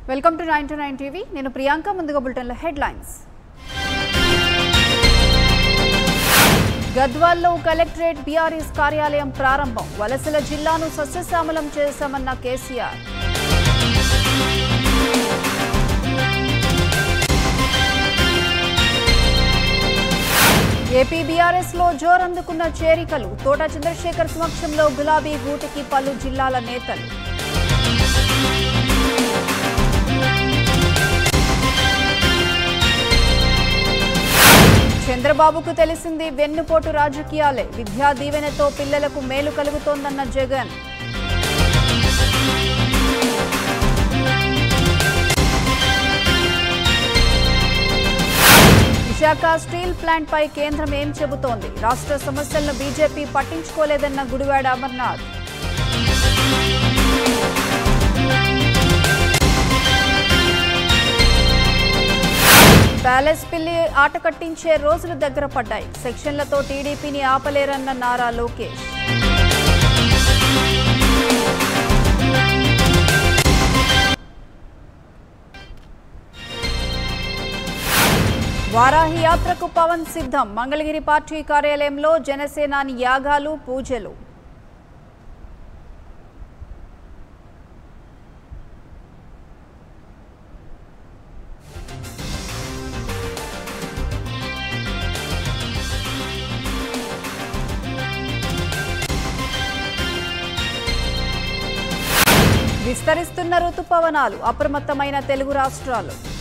welcome to nine two nine TV నేను ప్రియాంక ముందుగా బులెటిన్ల హెడ్లైన్స్ గద్వాల్లో కలెక్టరేట్ బీఆర్ఎస్ కార్యాలయం ప్రారంభం వలసల జిల్లాను సస్యశ్యామలం చేశామన్న కేసీఆర్ ఏపీ బీఆర్ఎస్ లో జోరందుకున్న చేరికలు తోట చంద్రశేఖర్ సమక్షంలో గులాబీ గూటికి పలు జిల్లాల నేతలు చంద్రబాబుకు తెలిసింది వెన్నుపోటు రాజకీయాలే విద్యా దీవెనతో పిల్లలకు మేలు కలుగుతోందన్న జగన్ విశాఖ స్టీల్ ప్లాంట్ పై కేంద్రం ఏం చెబుతోంది రాష్ట్ర సమస్యలను బీజేపీ పట్టించుకోలేదన్న గుడివాడ అమర్నాథ్ ప్యాలెస్ పిల్లి ఆట కట్టించే రోజులు దగ్గర పడ్డాయి సెక్షన్లతో టీడీపీని ఆపలేరన్న నారా లోకేష్ వారాహి యాత్రకు పవన్ సిద్ధం మంగళగిరి పార్టీ కార్యాలయంలో జనసేనాని యాగాలు పూజలు విస్తరిస్తున్న ఋతుపవనాలు అప్రమత్తమైన తెలుగు రాష్ట్రాలు